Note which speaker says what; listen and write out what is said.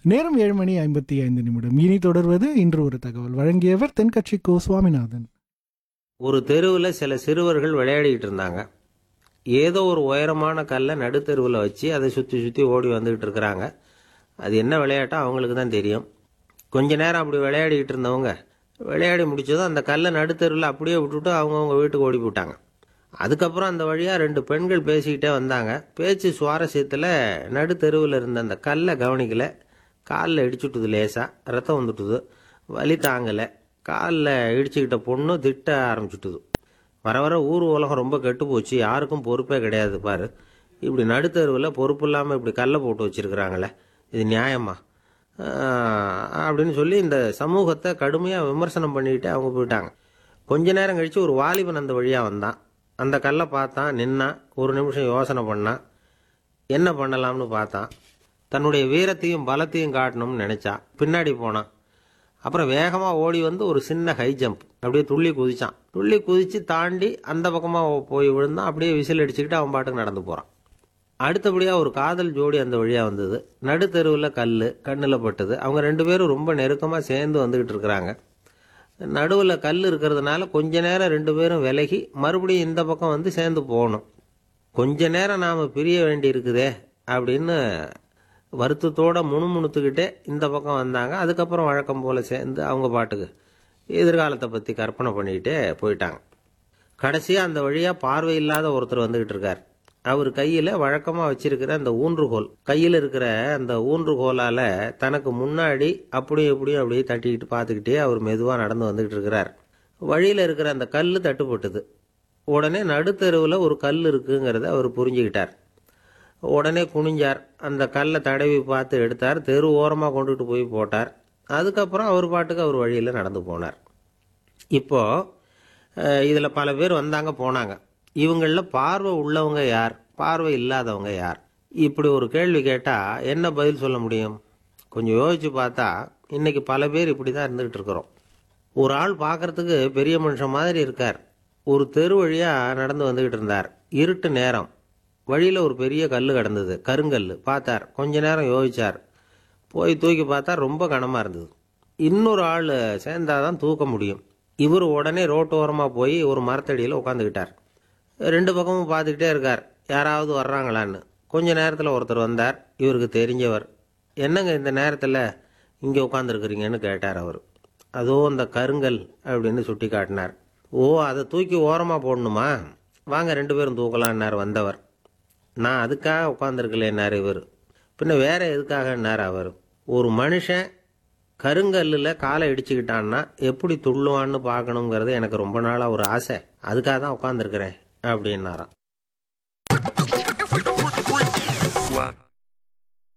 Speaker 1: நேரம் ஏழு மணி ஐம்பத்தி ஐந்து நிமிடம் இனி தொடர்வது இன்று ஒரு தகவல் வழங்கியவர் தென்கட்சி கோ சுவாமிநாதன்
Speaker 2: ஒரு தெருவில் சில சிறுவர்கள் விளையாடிக்கிட்டு இருந்தாங்க ஏதோ ஒரு உயரமான கல்லை நடுத்தெருவில் வச்சு அதை சுற்றி சுற்றி ஓடி வந்துக்கிட்டு இருக்கிறாங்க அது என்ன விளையாட்டோ அவங்களுக்கு தான் தெரியும் கொஞ்ச நேரம் அப்படி விளையாடிக்கிட்டு இருந்தவங்க விளையாடி முடிச்சதும் அந்த கல்லை நடுத்தெருவில் அப்படியே விட்டுட்டு அவங்கவுங்க வீட்டுக்கு ஓடி போட்டாங்க அதுக்கப்புறம் அந்த வழியாக ரெண்டு பெண்கள் பேசிக்கிட்டே வந்தாங்க பேச்சு சுவாரஸ்யத்தில் நடுத்தெருவில் இருந்த அந்த கல்லை கவனிக்கல காலில் இடிச்சுட்டுது லேசாக ரத்தம் வந்துட்டுது வலி தாங்கலை காலில் இடிச்சுக்கிட்ட பொண்ணு திட்ட ஆரம்பிச்சுட்டுது வர வர ஊர் உலகம் ரொம்ப கெட்டு போச்சு யாருக்கும் பொறுப்பே கிடையாது பாரு இப்படி நடுத்தெருவில் பொறுப்பு இல்லாமல் இப்படி கல்லை போட்டு வச்சிருக்கிறாங்களே இது நியாயமா ஆஹ் அப்படின்னு சொல்லி இந்த சமூகத்தை கடுமையாக விமர்சனம் பண்ணிக்கிட்டு அவங்க போயிட்டாங்க கொஞ்ச நேரம் கழித்து ஒரு வாலிபன் அந்த வழியாக வந்தான் அந்த கல்லை பார்த்தான் நின்னான் ஒரு நிமிஷம் யோசனை பண்ணான் என்ன பண்ணலாம்னு பார்த்தான் தன்னுடைய வீரத்தையும் பலத்தையும் காட்டணும்னு நினைச்சான் பின்னாடி போனான் அப்புறம் வேகமாக ஓடி வந்து ஒரு சின்ன ஹை ஜம்ப் அப்படியே துள்ளி குதிச்சான் துள்ளி குதிச்சு தாண்டி அந்த பக்கமாக போய் விழுந்தான் அப்படியே விசில் அடிச்சுக்கிட்டு அவன் பாட்டுக்கு நடந்து போகிறான் அடுத்தபடியாக ஒரு காதல் ஜோடி அந்த வழியாக வந்தது நடுத்தெருவில் கல் கண்ணில் பட்டது அவங்க ரெண்டு பேரும் ரொம்ப நெருக்கமாக சேர்ந்து வந்துக்கிட்டு இருக்கிறாங்க நடுவில் கல் இருக்கிறதுனால கொஞ்ச நேரம் ரெண்டு பேரும் விலகி மறுபடியும் இந்த பக்கம் வந்து சேர்ந்து போகணும் கொஞ்ச நேரம் நாம் பிரிய வேண்டி இருக்குதே அப்படின்னு வருத்தத்தோட முணுமுணுத்துக்கிட்டே இந்த பக்கம் வந்தாங்க அதுக்கப்புறம் வழக்கம் போல் சேர்ந்து அவங்க பாட்டுக்கு எதிர்காலத்தை பற்றி கற்பனை பண்ணிக்கிட்டே போயிட்டாங்க கடைசியாக அந்த வழியாக பார்வை இல்லாத ஒருத்தர் வந்துக்கிட்டு இருக்கார் அவர் கையில் வழக்கமாக வச்சிருக்கிற அந்த ஊன்றுகோல் கையில் இருக்கிற அந்த ஊன்றுகோலால் தனக்கு முன்னாடி அப்படியும் இப்படியும் அப்படியே தட்டிக்கிட்டு பார்த்துக்கிட்டே அவர் மெதுவாக நடந்து வந்துக்கிட்டு இருக்கிறார் வழியில் இருக்கிற அந்த கல் தட்டுப்பட்டது உடனே நடுத்தெருவில் ஒரு கல் இருக்குங்கிறத அவர் புரிஞ்சுக்கிட்டார் உடனே குனிஞ்சார் அந்த கல்லை தடவி பார்த்து எடுத்தார் தெரு ஓரமாக கொண்டுட்டு போய் போட்டார் அதுக்கப்புறம் அவர் பாட்டுக்கு அவர் வழியில் நடந்து போனார் இப்போ இதில் பல பேர் வந்தாங்க போனாங்க இவங்களில் பார்வை உள்ளவங்க யார் பார்வை இல்லாதவங்க யார் இப்படி ஒரு கேள்வி கேட்டால் என்ன பதில் சொல்ல முடியும் கொஞ்சம் யோசிச்சு பார்த்தா இன்னைக்கு பல பேர் இப்படி தான் இருந்துகிட்டு இருக்கிறோம் ஒரு ஆள் பார்க்கறதுக்கு பெரிய மனுஷன் மாதிரி இருக்கார் ஒரு தெரு வழியாக நடந்து வந்துக்கிட்டு இருந்தார் இருட்டு நேரம் வழியில் ஒரு பெரிய கல் கிடந்தது கருங்கல் பார்த்தார் கொஞ்ச நேரம் யோசிச்சார் போய் தூக்கி பார்த்தா ரொம்ப கனமாக இருந்தது இன்னொரு ஆள் சேர்ந்தாதான் தூக்க முடியும் இவர் உடனே ரோட்டோரமாக போய் ஒரு மரத்தடியில் உட்காந்துக்கிட்டார் ரெண்டு பக்கமும் பார்த்துக்கிட்டே இருக்கார் யாராவது வர்றாங்களான்னு கொஞ்ச நேரத்தில் ஒருத்தர் வந்தார் இவருக்கு தெரிஞ்சவர் என்னங்க இந்த நேரத்தில் இங்கே உட்காந்துருக்குறீங்கன்னு கேட்டார் அவர் அதோ அந்த கருங்கல் அப்படின்னு சுட்டி காட்டினார் ஓ அதை தூக்கி ஓரமாக போடணுமா வாங்க ரெண்டு பேரும் தூக்கலான்னார் வந்தவர் நான் அதுக்காக உட்காந்துருக்கலேன்னார் இவர் பின்ன வேற எதுக்காகன்னார் அவர் ஒரு மனுஷன் கருங்கல்லில் காலை இடிச்சுக்கிட்டான்னா எப்படி துள்ளுவான்னு பார்க்கணுங்கிறது எனக்கு ரொம்ப நாளாக ஒரு ஆசை அதுக்காக தான் உட்காந்துருக்கிறேன் அப்படின்னாராம்